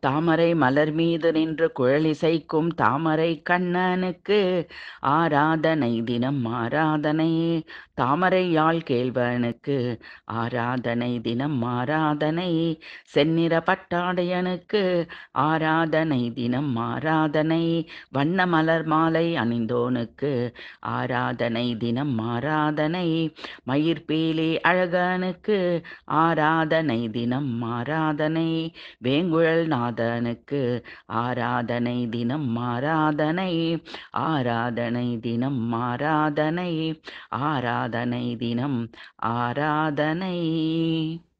தாமரை மலர் மீது நின்று குழலிசைக்கும் தாமரை கண்ணனுக்கு ஆராதனை தினம் ஆராதனை தாமரை யாழ் கேள்வனுக்கு ஆராதனை தினம் ஆராதனை செந்நிற பட்டாடையனுக்கு ஆராதனை தினம் ஆராதனை வண்ண மலர் மாலை அணிந்தோனுக்கு ஆராதனை தினம் ஆராதனை மயிர்பீலி அழகனுக்கு ஆராதனை தினம் ஆராதனை வேங்குழல் நாதனுக்கு ஆராதனை தினம் ஆராதனை ஆராதனை தினம் ஆராதனை ஆராதனை தினம் ஆராதனை